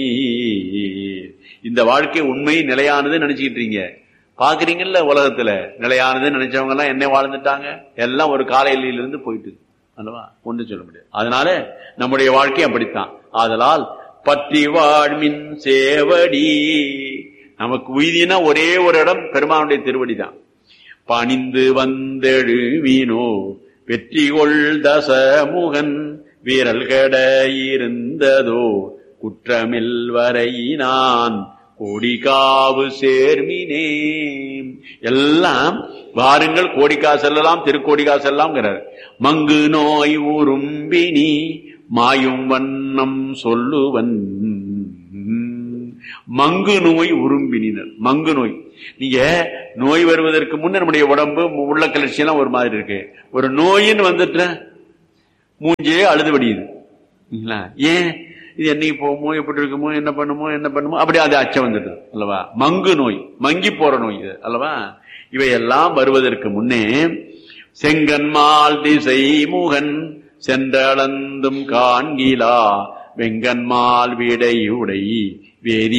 இந்த வாழ்க்கை உண்மை நிலையானது நினைச்சுக்கிட்டு இருக்கீங்க பாக்குறீங்கல்ல உலகத்துல நிலையானது நினைச்சவங்க எல்லாம் என்ன வாழ்ந்துட்டாங்க எல்லாம் ஒரு காலையில இருந்து போயிட்டு அல்லவா ஒன்று சொல்ல முடியாது அதனால நம்முடைய வாழ்க்கை அப்படித்தான் ஆதலால் பற்றி வாழ்மின் சேவடி நமக்கு உய்தினா ஒரே ஒரு இடம் பெருமானுடைய திருவடி தான் பணிந்து வந்தெழு மீனோ வெற்றி கொள் தசமுகன் வீரல் கட இருந்ததோ குற்றமில் வரையினான் கோடிகாவு சேர்மினே எல்லாம் வாருங்கள் கோடிக்கா செல்லலாம் திருக்கோடிக்கா செல்லலாம்ங்கிறார் மங்கு நோய் உரும்பினி மாயும் வண்ணம் சொல்லுவன் மங்கு நோய் உரும்பினர் மங்கு நோய் நீங்க நோய் வருவதற்கு முன்ன நம்முடைய உடம்பு உள்ள கிளர்ச்சி எல்லாம் ஒரு மாதிரி இருக்கு ஒரு நோயின்னு வந்துட்டு மூஞ்சே அழுது வடியுது ஏன் இது என்னைக்கு போகுமோ எப்படி இருக்குமோ என்ன பண்ணுமோ என்ன பண்ணுமோ அப்படி அது அச்சம் வந்துடுது அல்லவா மங்கு நோய் மங்கி போற நோய் இது அல்லவா இவையெல்லாம் வருவதற்கு முன்னே செங்கன்மால் திசை முகன் சென்றளந்தும் காண்கிலா வெங்கன்மால் விடை உடை வேதி